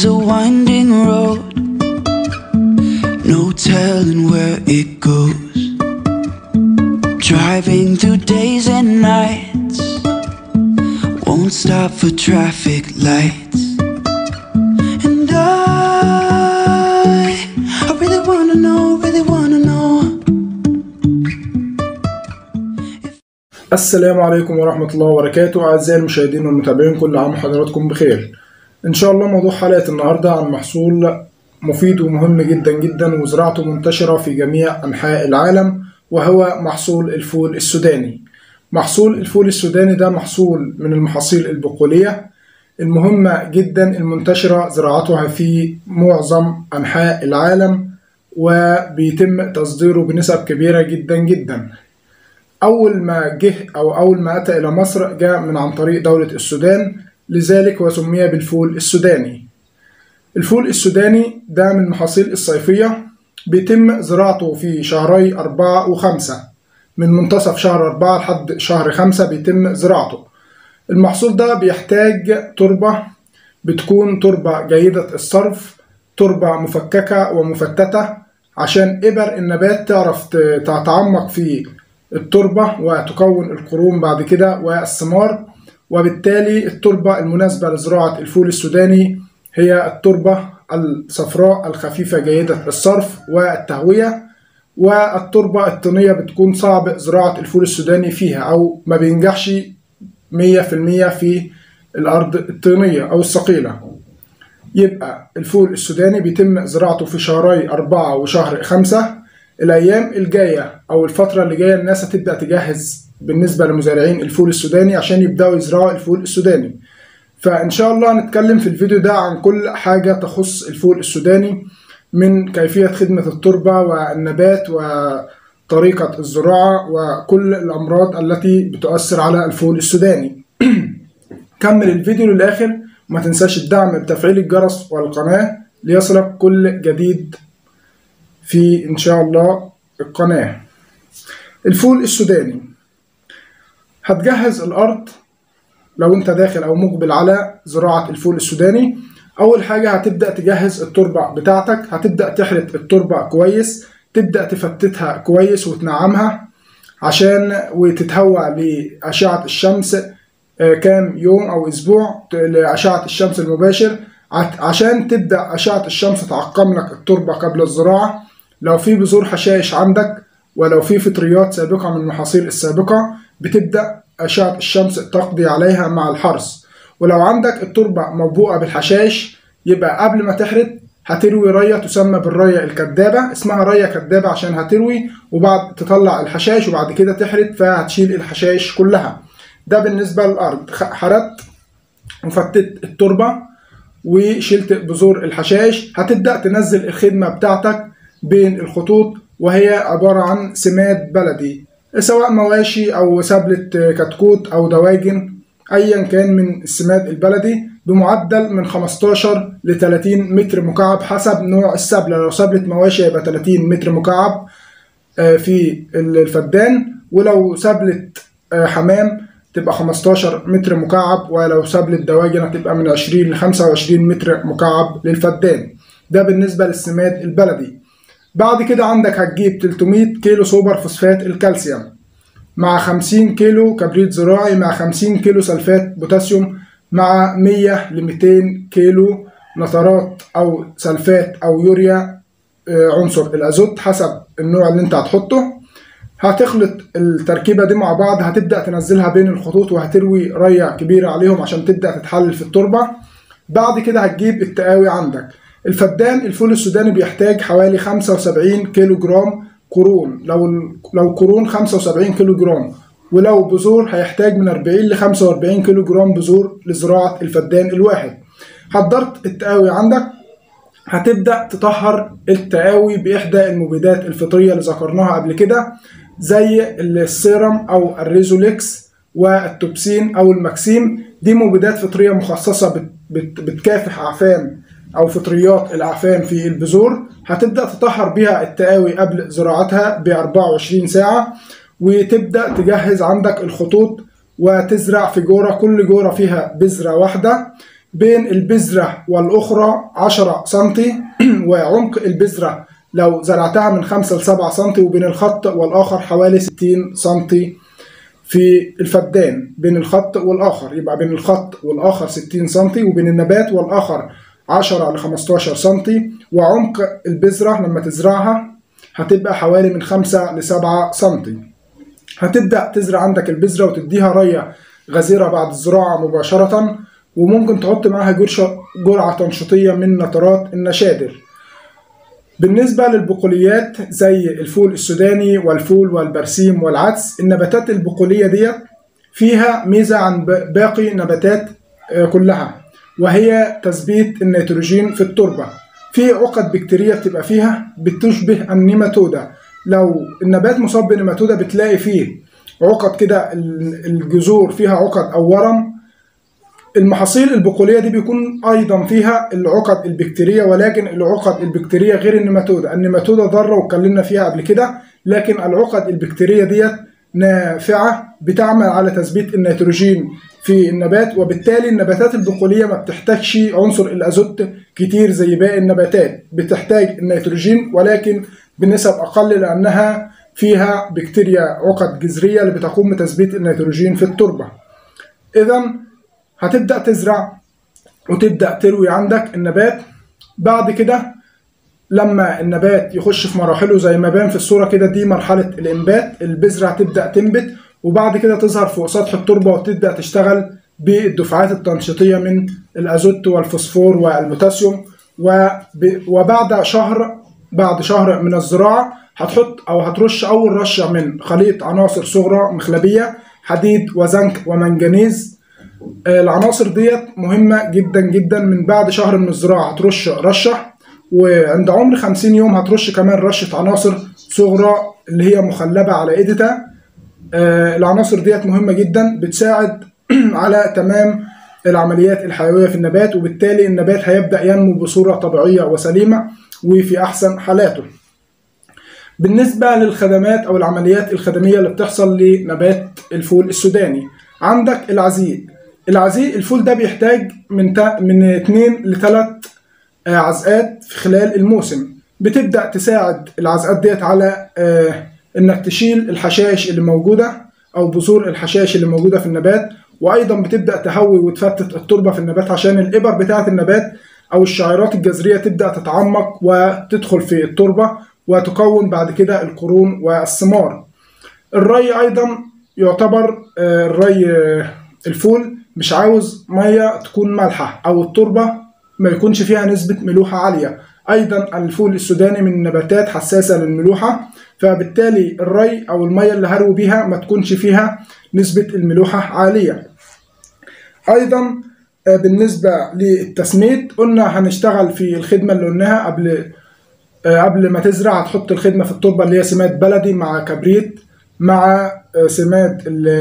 is a winding road, no telling where it goes. Driving through days and nights, won't stop for traffic lights. And I, I really wanna know, really wanna know. السلام عليكم ورحمة الله وبركاته أعزائي المشاهدين والمتابعين كل عام وحضراتكم بخير إن شاء الله موضوع حلقة النهاردة عن محصول مفيد ومهم جدا جدا وزراعته منتشرة في جميع أنحاء العالم وهو محصول الفول السوداني محصول الفول السوداني ده محصول من المحاصيل البقولية المهمة جدا المنتشرة زراعتها في معظم أنحاء العالم وبيتم تصديره بنسب كبيرة جدا جدا أول ما جه أو أول ما أتى إلى مصر جاء من عن طريق دولة السودان لذلك وسمي بالفول السوداني الفول السوداني ده من المحاصيل الصيفية بيتم زراعته في شهري أربعة وخمسة من منتصف شهر أربعة لحد شهر خمسة بيتم زراعته المحصول ده بيحتاج تربة بتكون تربة جيدة الصرف تربة مفككة ومفتتة عشان إبر النبات تعرف تتعمق في التربة وتكون القرون بعد كده والثمار وبالتالي التربة المناسبة لزراعة الفول السوداني هي التربة الصفراء الخفيفة جيدة الصرف والتهوية والتربة الطينية بتكون صعب زراعة الفول السوداني فيها أو ما بينجحش 100% في الأرض الطينية أو الثقيلة يبقى الفول السوداني بيتم زراعته في شهري أربعة وشهر خمسة الأيام الجاية أو الفترة اللي جاية الناس هتبدأ تجهز بالنسبة لمزارعين الفول السوداني عشان يبدأوا يزرعوا الفول السوداني فإن شاء الله هنتكلم في الفيديو ده عن كل حاجة تخص الفول السوداني من كيفية خدمة التربة والنبات وطريقة الزراعة وكل الأمراض التي بتؤثر على الفول السوداني كمل الفيديو للآخر وما تنساش الدعم بتفعيل الجرس والقناة ليصلك كل جديد في إن شاء الله القناة الفول السوداني هتجهز الأرض لو أنت داخل أو مقبل على زراعة الفول السوداني أول حاجة هتبدأ تجهز التربة بتاعتك هتبدأ تحرث التربة كويس تبدأ تفتتها كويس وتنعمها عشان وتتهوى لأشعة الشمس كام يوم أو أسبوع لأشعة الشمس المباشر عشان تبدأ أشعة الشمس تعقم لك التربة قبل الزراعة لو في بذور حشائش عندك ولو في فطريات سابقة من المحاصيل السابقة بتبدأ أشعة الشمس تقضي عليها مع الحرث ولو عندك التربة مبوءة بالحشائش يبقى قبل ما تحرث هتروي رية تسمى بالرية الكدابة اسمها رية كدابة عشان هتروي وبعد تطلع الحشائش وبعد كده تحرث فهتشيل الحشائش كلها ده بالنسبة للأرض حرثت وفتت التربة وشلت بذور الحشائش هتبدأ تنزل الخدمة بتاعتك بين الخطوط وهي عبارة عن سماد بلدي سواء مواشي أو سبلة كتكوت أو دواجن أيا كان من السماد البلدي بمعدل من 15 ل 30 متر مكعب حسب نوع السبلة لو سبلة مواشي يبقى 30 متر مكعب في الفدان ولو سبلة حمام تبقى 15 متر مكعب ولو سبلة دواجن هتبقى من 20 ل 25 متر مكعب للفدان ده بالنسبة للسماد البلدي بعد كده عندك هتجيب 300 كيلو سوبر فوسفات الكالسيوم مع 50 كيلو كبريت زراعي مع 50 كيلو سلفات بوتاسيوم مع 100 ل 200 كيلو نترات او سلفات او يوريا عنصر الازوت حسب النوع اللي انت هتحطه هتخلط التركيبة دي مع بعض هتبدأ تنزلها بين الخطوط وهتروي رية كبيرة عليهم عشان تبدأ تتحلل في التربة بعد كده هتجيب التقاوي عندك الفدان الفول السوداني بيحتاج حوالي 75 كيلو جرام قرون لو لو قرون 75 كيلو جرام ولو بذور هيحتاج من 40 ل 45 كيلو جرام بذور لزراعة الفدان الواحد حضرت التقاوي عندك هتبدأ تطهر التقاوي بإحدى المبيدات الفطرية اللي ذكرناها قبل كده زي السيرم أو الريزوليكس والتوبسين أو المكسيم دي مبيدات فطرية مخصصة بت بت بتكافح أعفان او فطريات الاعفان في البذور هتبدا تطهر بيها التقاوي قبل زراعتها ب 24 ساعه وتبدا تجهز عندك الخطوط وتزرع في جوره كل جوره فيها بذره واحده بين البذرة والأخرى 10 سنتي وعمق البذرة لو زرعتها من 5 ل 7 سنتي وبين الخط والآخر حوالي 60 سنتي في الفدان بين الخط والآخر يبقى بين الخط والآخر 60 سنتي وبين النبات والآخر 10 ل 15 سنتي وعمق البذرة لما تزرعها هتبقى حوالي من 5 ل 7 سنتي هتبدأ تزرع عندك البذرة وتديها رية غزيرة بعد الزراعة مباشرة وممكن تحط معاها جرشة جرعة تنشيطية من نترات النشادر بالنسبة للبقوليات زي الفول السوداني والفول والبرسيم والعدس النباتات البقولية ديت فيها ميزة عن باقي نباتات كلها وهي تثبيت النيتروجين في التربة في عقد بكتيرية بتبقى فيها بتشبه النيماتودا لو النبات مصاب بنيماتودا بتلاقي فيه عقد كده الجذور فيها عقد أو ورم المحاصيل البقوليه دي بيكون ايضا فيها العقد البكتيريه ولكن العقد البكتيريه غير النيماتودا النيماتودا ضاره واتكلمنا فيها قبل كده لكن العقد البكتيريه ديت نافعه بتعمل على تثبيت النيتروجين في النبات وبالتالي النباتات البقوليه ما بتحتاجش عنصر الازوت كتير زي باقي النباتات بتحتاج النيتروجين ولكن بنسب اقل لانها فيها بكتيريا عقد جذريه اللي بتقوم بتثبيت النيتروجين في التربه اذا هتبدأ تزرع وتبدأ تروي عندك النبات بعد كده لما النبات يخش في مراحله زي ما بان في الصورة كده دي مرحلة الإنبات البذرة هتبدأ تنبت وبعد كده تظهر فوق سطح التربة وتبدأ تشتغل بالدفعات التنشيطية من الأزوت والفوسفور والبوتاسيوم وبعد شهر بعد شهر من الزراعة هتحط أو هترش أول رشة من خليط عناصر صغرى مخلبية حديد وزنك ومنجنيز العناصر ديت مهمة جدا جدا من بعد شهر من الزراعة هترش رشة وعند عمر 50 يوم هترش كمان رشة عناصر صغرى اللي هي مخلبة على ايديتا العناصر ديت مهمة جدا بتساعد على تمام العمليات الحيوية في النبات وبالتالي النبات هيبدأ ينمو بصورة طبيعية وسليمة وفي أحسن حالاته بالنسبة للخدمات أو العمليات الخدمية اللي بتحصل لنبات الفول السوداني عندك العزيق العزيق الفول ده بيحتاج من تا من 2 ل 3 عزقات في خلال الموسم بتبدا تساعد العزقات ديت على انك تشيل الحشائش اللي موجوده او بذور الحشائش اللي موجوده في النبات وايضا بتبدا تهوي وتفتت التربه في النبات عشان الابر بتاعه النبات او الشعيرات الجذريه تبدا تتعمق وتدخل في التربه وتكون بعد كده القرون والثمار الري ايضا يعتبر الري الفول مش عاوز ميه تكون مالحه او التربه ما يكونش فيها نسبه ملوحه عاليه ايضا الفول السوداني من النباتات حساسه للملوحه فبالتالي الري او الميه اللي هروي بيها ما تكونش فيها نسبه الملوحه عاليه ايضا بالنسبه للتسميد قلنا هنشتغل في الخدمه اللي قلناها قبل قبل ما تزرع هتحط الخدمه في التربه اللي هي سماد بلدي مع كبريت مع سماد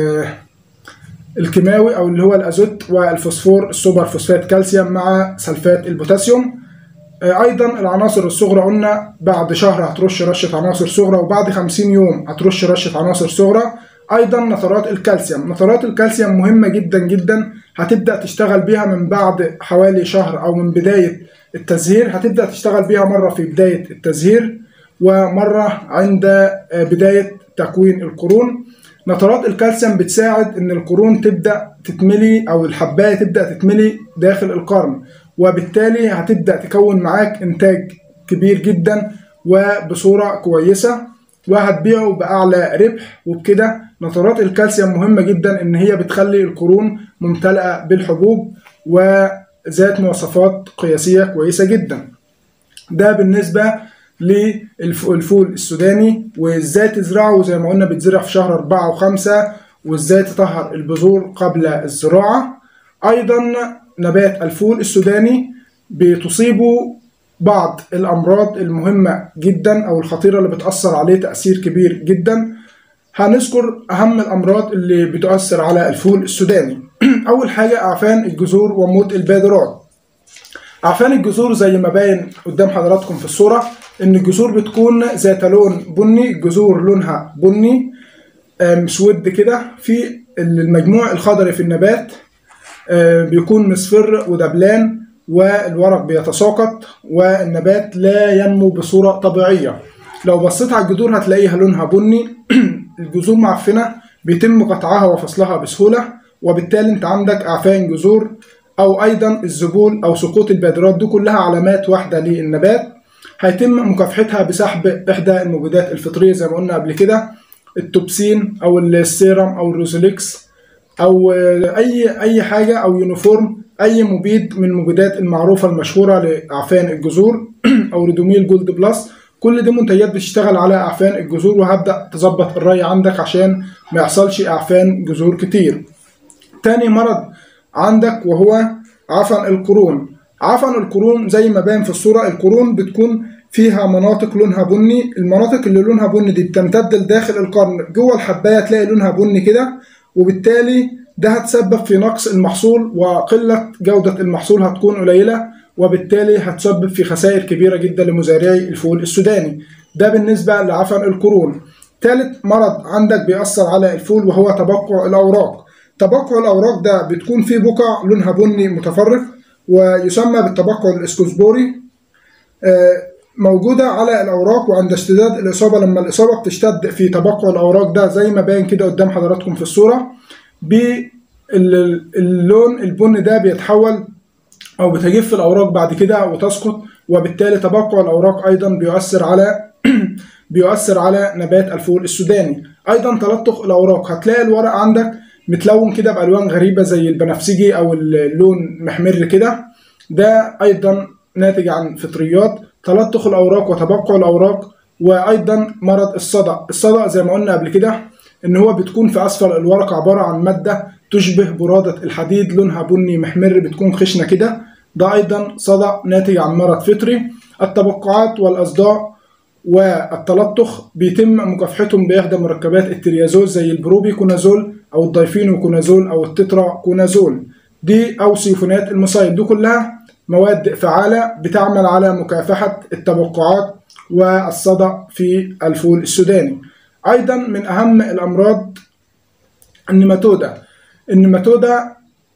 الكيماوي او اللي هو الازوت والفوسفور السوبر فوسفات كالسيوم مع سلفات البوتاسيوم ايضا العناصر الصغرى قلنا بعد شهر هترش رشه عناصر صغرى وبعد 50 يوم هترش رشه عناصر صغرى ايضا نترات الكالسيوم نترات الكالسيوم مهمه جدا جدا هتبدا تشتغل بيها من بعد حوالي شهر او من بدايه التزهير هتبدا تشتغل بيها مره في بدايه التزهير ومره عند بدايه تكوين القرون نترات الكالسيوم بتساعد ان القرون تبدا تتملي او الحبايه تبدا تتملي داخل القرن وبالتالي هتبدا تكون معاك انتاج كبير جدا وبصوره كويسه وهتبيعه باعلى ربح وبكده نترات الكالسيوم مهمه جدا ان هي بتخلي القرون ممتلئه بالحبوب وذات مواصفات قياسيه كويسه جدا ده بالنسبه للفول السوداني وازاي تزرعه زي ما قلنا بيتزرع في شهر أربعة وخمسة وازاي تطهر البذور قبل الزراعة أيضا نبات الفول السوداني بتصيبه بعض الأمراض المهمة جدا أو الخطيرة اللي بتأثر عليه تأثير كبير جدا هنذكر أهم الأمراض اللي بتؤثر على الفول السوداني أول حاجة أعفان الجذور وموت البادرات أعفان الجذور زي ما باين قدام حضراتكم في الصورة إن الجذور بتكون ذات لون بني الجذور لونها بني مسود كده في المجموع الخضري في النبات آه، بيكون مصفر ودبلان والورق بيتساقط والنبات لا ينمو بصورة طبيعية لو بصيت على الجذور هتلاقيها لونها بني الجذور معفنة بيتم قطعها وفصلها بسهولة وبالتالي انت عندك اعفان جذور او ايضا الذبول او سقوط البادرات دي كلها علامات واحدة للنبات هيتم مكافحتها بسحب احدى المبيدات الفطرية زي ما قلنا قبل كده التوبسين او السيرم او الروزوليكس او اي اي حاجه او يونيفورم اي مبيد من المبيدات المعروفه المشهوره لاعفان الجذور او ريدوميل جولد بلس كل دي منتجات بتشتغل على اعفان الجذور وهبدا تظبط الري عندك عشان ما يحصلش اعفان جذور كتير تاني مرض عندك وهو عفن القرون عفن القرون زي ما باين في الصورة القرون بتكون فيها مناطق لونها بني المناطق اللي لونها بني دي بتمتد لداخل القرن جوه الحباية تلاقي لونها بني كده وبالتالي ده هتسبب في نقص المحصول وقلة جودة المحصول هتكون قليلة وبالتالي هتسبب في خسائر كبيرة جدا لمزارعي الفول السوداني ده بالنسبة لعفن القرون ثالث مرض عندك بيأثر على الفول وهو تبقع الأوراق تبقع الأوراق ده بتكون فيه بقع لونها بني متفرق ويسمى بالتبقع الاسكوسبوري آه، موجودة على الأوراق وعند اشتداد الإصابة لما الإصابة بتشتد في تبقع الأوراق ده زي ما باين كده قدام حضراتكم في الصورة باللون البني ده بيتحول أو بتجف الأوراق بعد كده وتسقط وبالتالي تبقع الأوراق أيضا بيؤثر على بيؤثر على نبات الفول السوداني أيضا تلطخ الأوراق هتلاقي الورق عندك متلون كده بألوان غريبة زي البنفسجي أو اللون محمر كده ده أيضا ناتج عن فطريات تلطخ الأوراق وتبقع الأوراق وأيضا مرض الصدأ الصدأ زي ما قلنا قبل كده إن هو بتكون في أسفل الورق عبارة عن مادة تشبه برادة الحديد لونها بني محمر بتكون خشنة كده ده أيضا صدأ ناتج عن مرض فطري التبقعات والأصداء والتلطخ بيتم مكافحتهم بإحدى مركبات التريازول زي البروبيكونازول أو الدايفينوكونازول أو التترا كونازول دي أو سيفونات المصايد دي كلها مواد فعالة بتعمل على مكافحة التبقعات والصدأ في الفول السوداني أيضا من أهم الأمراض النيماتودا النيماتودا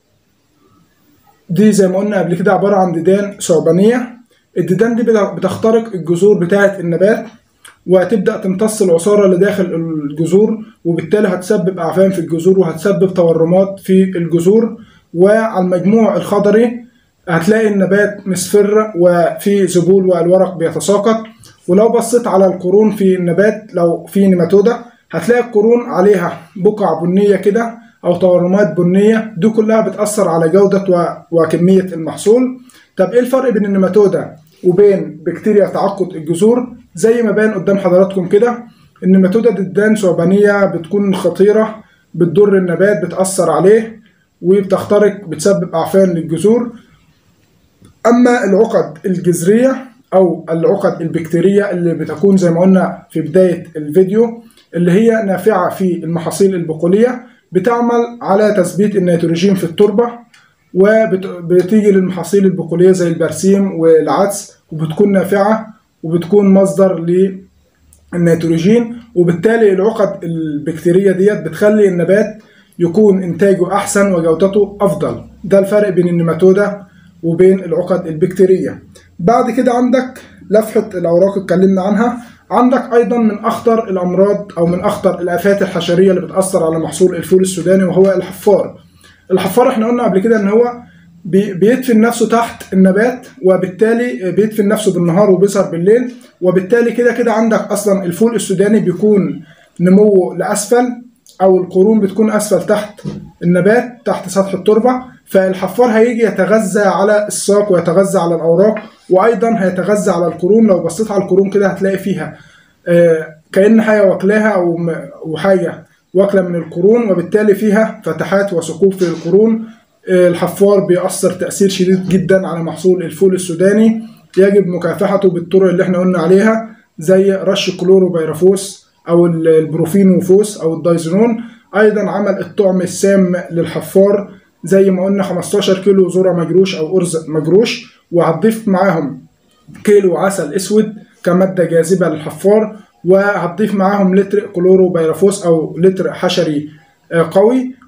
دي زي ما قلنا قبل كده عبارة عن ديدان ثعبانية الديدان دي بتخترق الجذور بتاعة النبات وهتبدأ تمتص العصارة اللي داخل الجذور وبالتالي هتسبب أعفان في الجذور وهتسبب تورمات في الجذور وعلى المجموع الخضري هتلاقي النبات مصفر وفي ذبول والورق بيتساقط ولو بصيت على القرون في النبات لو في نيماتودا هتلاقي القرون عليها بقع بنية كده أو تورمات بنية دي كلها بتأثر على جودة وكمية المحصول طب إيه الفرق بين النيماتودا وبين بكتيريا تعقد الجذور زي ما بان قدام حضراتكم كده النيماتودا ديدان ثعبانية بتكون خطيرة بتضر النبات بتأثر عليه وبتخترق بتسبب أعفان للجذور أما العقد الجذرية أو العقد البكتيرية اللي بتكون زي ما قلنا في بداية الفيديو اللي هي نافعة في المحاصيل البقولية بتعمل على تثبيت النيتروجين في التربة وبتيجي للمحاصيل البقولية زي البرسيم والعدس وبتكون نافعة وبتكون مصدر للنيتروجين وبالتالي العقد البكتيرية ديت بتخلي النبات يكون إنتاجه أحسن وجودته أفضل ده الفرق بين النيماتودا وبين العقد البكتيرية بعد كده عندك لفحة الأوراق اتكلمنا عنها عندك أيضا من أخطر الأمراض أو من أخطر الآفات الحشرية اللي بتأثر على محصول الفول السوداني وهو الحفار الحفار احنا قلنا قبل كده ان هو بيدفن نفسه تحت النبات وبالتالي بيدفن نفسه بالنهار وبيظهر بالليل وبالتالي كده كده عندك اصلا الفول السوداني بيكون نموه لاسفل او القرون بتكون اسفل تحت النبات تحت سطح التربه فالحفار هيجي يتغذى على الساق ويتغذى على الاوراق وايضا هيتغذى على القرون لو بصيت على القرون كده هتلاقي فيها كأن حاجه واكلاها او حاجه واكله من القرون وبالتالي فيها فتحات وثقوب في القرون الحفار بيأثر تأثير شديد جدا على محصول الفول السوداني يجب مكافحته بالطرق اللي احنا قلنا عليها زي رش كلوروبيرافوس او البروفينوفوس او الدايزنون ايضا عمل الطعم السام للحفار زي ما قلنا 15 كيلو ذره مجروش او ارز مجروش وهتضيف معاهم كيلو عسل اسود كماده جاذبه للحفار وهتضيف معاهم لتر كلورو بيرافوس او لتر حشري قوي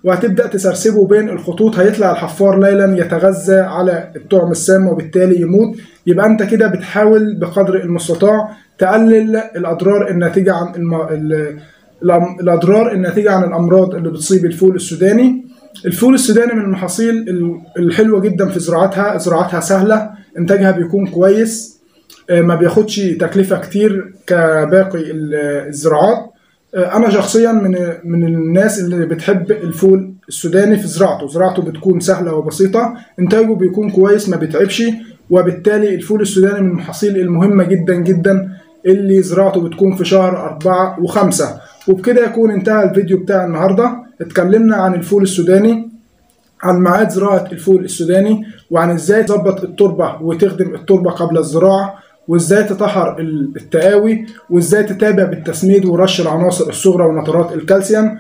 وهتبدأ تسرسبه بين الخطوط هيطلع الحفار ليلا يتغذى على الطعم السام وبالتالي يموت يبقى انت كده بتحاول بقدر المستطاع تقلل الأضرار الناتجة عن الم... ال... الأم- الأضرار الناتجة عن الأمراض اللي بتصيب الفول السوداني الفول السوداني من المحاصيل ال- الحلوة جدا في زراعتها زراعتها سهلة إنتاجها بيكون كويس آه، ما بياخدش تكلفة كتير كباقي ال- الزراعات آه، أنا شخصيا من من الناس اللي بتحب الفول السوداني في زراعته زراعته بتكون سهلة وبسيطة إنتاجه بيكون كويس ما بيتعبش وبالتالي الفول السوداني من المحاصيل المهمة جدا جدا اللي زراعته بتكون في شهر أربعة وخمسة وبكده يكون انتهى الفيديو بتاع النهاردة اتكلمنا عن الفول السوداني عن ميعاد زراعة الفول السوداني وعن ازاي تظبط التربة وتخدم التربة قبل الزراعة وازاي تطهر التقاوي وازاي تتابع بالتسميد ورش العناصر الصغرى ونترات الكالسيوم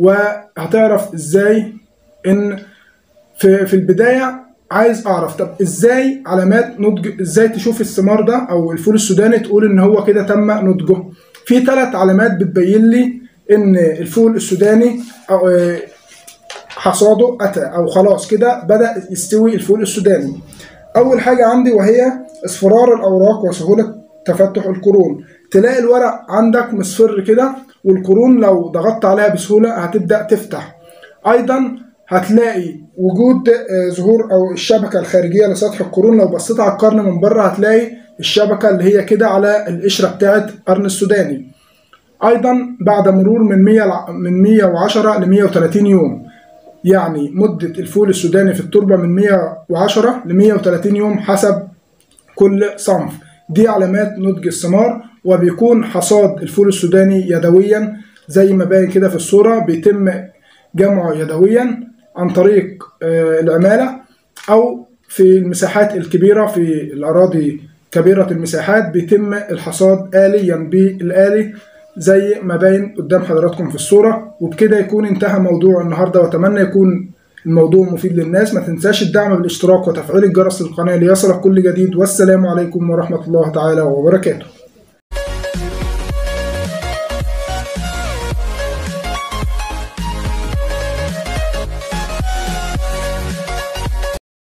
وهتعرف ازاي ان في في البدايه عايز اعرف طب ازاي علامات نضج ازاي تشوف الثمار ده او الفول السوداني تقول ان هو كده تم نضجه في ثلاث علامات بتبين لي ان الفول السوداني أو آه، حصاده اتى او خلاص كده بدا يستوي الفول السوداني اول حاجه عندي وهي اصفرار الاوراق وسهوله تفتح القرون تلاقي الورق عندك مصفر كده والقرون لو ضغطت عليها بسهوله هتبدا تفتح ايضا هتلاقي وجود آه، ظهور او الشبكه الخارجيه لسطح القرون لو بصيت على القرن من بره هتلاقي الشبكه اللي هي كده على القشره بتاعت قرن السوداني ايضا بعد مرور من 100 لع- من 110 ل 130 يوم يعني مدة الفول السوداني في التربة من 110 ل 130 يوم حسب كل صنف دي علامات نضج الثمار وبيكون حصاد الفول السوداني يدويا زي ما باين كده في الصورة بيتم جمعه يدويا عن طريق آه، العمالة أو في المساحات الكبيرة في الأراضي كبيرة المساحات بيتم الحصاد آليا بالآلي زي ما باين قدام حضراتكم في الصورة وبكده يكون انتهى موضوع النهاردة وأتمنى يكون الموضوع مفيد للناس ما تنساش الدعم بالاشتراك وتفعيل الجرس للقناة ليصلك كل جديد والسلام عليكم ورحمة الله تعالى وبركاته